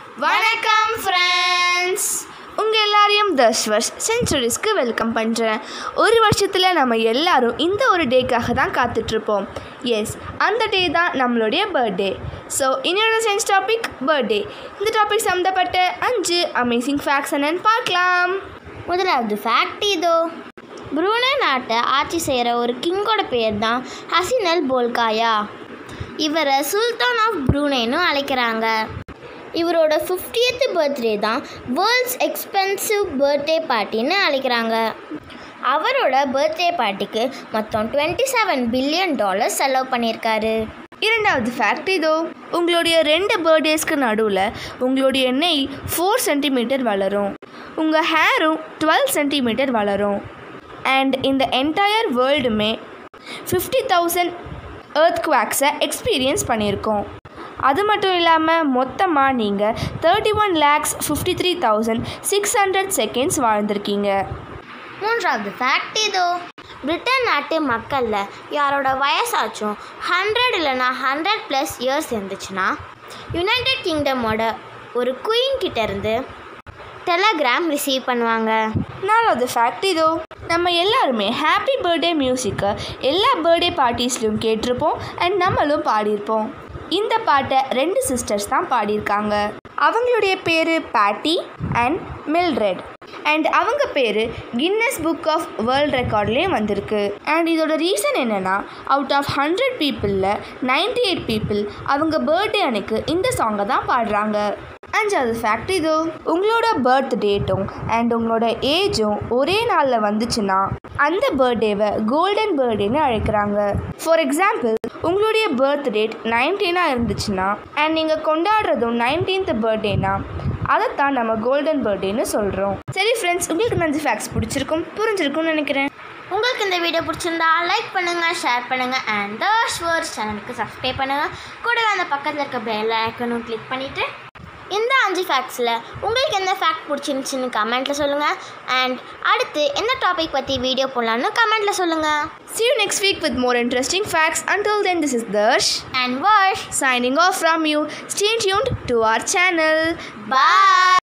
வணக்கம் ஃப்ரெண்ட்ஸ் உங்கள் எல்லாரையும் தஸ்வர்ஸ் சென்ச்சுரிஸ்க்கு வெல்கம் பண்ணுறேன் ஒரு வருஷத்தில் நம்ம எல்லாரும் இந்த ஒரு டேக்காக தான் காத்துட்ருப்போம் எஸ் அந்த டே தான் நம்மளுடைய பர்த்டே ஸோ இன்னொரு சென்ஸ் டாபிக் பர்த்டே இந்த டாபிக் சம்மந்தப்பட்ட அஞ்சு அமேசிங் ஃபேக்ட்ஸ் என்னன்னு பார்க்கலாம் முதலாவது ஃபேக்ட் இதோ புரூனே நாட்டை ஆட்சி செய்கிற ஒரு கிங்கோட பேர் தான் ஹசினல் போல்காயா இவரை சுல்தான் ஆஃப் ப்ரூனேன்னு அழைக்கிறாங்க இவரோட ஃபிஃப்டியத்து பர்த்டே தான் வேர்ல்ட்ஸ் எக்ஸ்பென்சிவ் பர்த்டே பார்ட்டின்னு அழைக்கிறாங்க அவரோட பர்த்டே பார்ட்டிக்கு மொத்தம் டுவெண்ட்டி செவன் பில்லியன் டாலர் செலவு பண்ணியிருக்காரு இரண்டாவது ஃபேக்ட் இதோ உங்களுடைய ரெண்டு பர்த்டேஸ்க்கு நடுவில் உங்களுடைய நெய் ஃபோர் சென்டிமீட்டர் வளரும் உங்கள் ஹேரும் டுவெல் சென்டிமீட்டர் வளரும் அண்ட் இந்த என்டையர் வேர்ல்டுமே ஃபிஃப்டி தௌசண்ட் எர்த் குவாக்ஸை எக்ஸ்பீரியன்ஸ் பண்ணியிருக்கோம் அது மட்டும் இல்லாமல் மொத்தமாக நீங்கள் thirty one lakhs fifty three thousand six hundred seconds வாழ்ந்திருக்கீங்க மூன்றாவது ஃபேக்ட் இதோ பிரிட்டன் நாட்டு மக்களில் யாரோட வயசாச்சும் ஹண்ட்ரட் இல்லைனா ஹண்ட்ரட் ப்ளஸ் இயர்ஸ் இருந்துச்சுன்னா யுனைடெட் கிங்டமோட ஒரு குயின் கிட்ட இருந்து டெலகிராம் ரிசீவ் பண்ணுவாங்க நாலாவது ஃபேக்ட் இதோ நம்ம எல்லாருமே ஹாப்பி பர்த்டே மியூசிக்கை எல்லா பர்த்டே பார்ட்டிஸ்லையும் கேட்டிருப்போம் அண்ட் நம்மளும் பாடியிருப்போம் இந்த பாட்டை ரெண்டு சிஸ்டர்ஸ் தான் பாடியிருக்காங்க அவங்களுடைய பேர் பேட்டி அண்ட் மில்ரெட் அண்ட் அவங்க பேர் கின்னஸ் புக் ஆஃப் வேர்ல்ட் ரெக்கார்ட்லேயும் வந்திருக்கு அண்ட் இதோட ரீசன் என்னென்னா அவுட் ஆஃப் ஹண்ட்ரட் பீப்புளில் நைன்டி எயிட் பீப்புள் அவங்க பர்த்டே அன்னைக்கு இந்த சாங்கை தான் பாடுறாங்க அஞ்சாவது ஃபேக்ட் இது உங்களோட பர்த் டேட்டும் அண்ட் உங்களோட ஏஜும் ஒரே நாளில் வந்துச்சுன்னா அந்த பர்த்டேவை கோல்டன் பர்த்டேன்னு அழைக்கிறாங்க ஃபார் எக்ஸாம்பிள் உங்களுடைய பர்த் டேட் நைன்டீனாக இருந்துச்சுன்னா அண்ட் நீங்கள் கொண்டாடுறதும் நைன்டீன்த் பர்த்டேனா அதைத்தான் நம்ம கோல்டன் பர்த்டேன்னு சொல்கிறோம் சரி ஃப்ரெண்ட்ஸ் உங்களுக்கு இந்த அஞ்சு ஃபேக்ட்ஸ் பிடிச்சிருக்கும் புரிஞ்சிருக்கும்னு நினைக்கிறேன் உங்களுக்கு இந்த வீடியோ பிடிச்சிருந்தா லைக் பண்ணுங்கள் ஷேர் பண்ணுங்கள் அண்ட் த ஷுவர்ஸ் சேனலுக்கு சப்ஸ்கிரைப் பண்ணுங்கள் கூடவே அந்த பக்கத்தில் இருக்க பெல் ஐக்கனும் கிளிக் பண்ணிவிட்டு இந்த அஞ்சு ஃபேக்ட்ஸில் உங்களுக்கு எந்த ஃபேக்ட் பிடிச்சிருந்துச்சின்னு கமெண்ட்டில் சொல்லுங்கள் அண்ட் அடுத்து எந்த டாபிக் பற்றி வீடியோ போடலான்னு கமெண்ட்டில் சொல்லுங்கள் See you next week with more interesting facts. Until then, this is Darsh and வாஷ் signing off from you. Stay tuned to our channel. Bye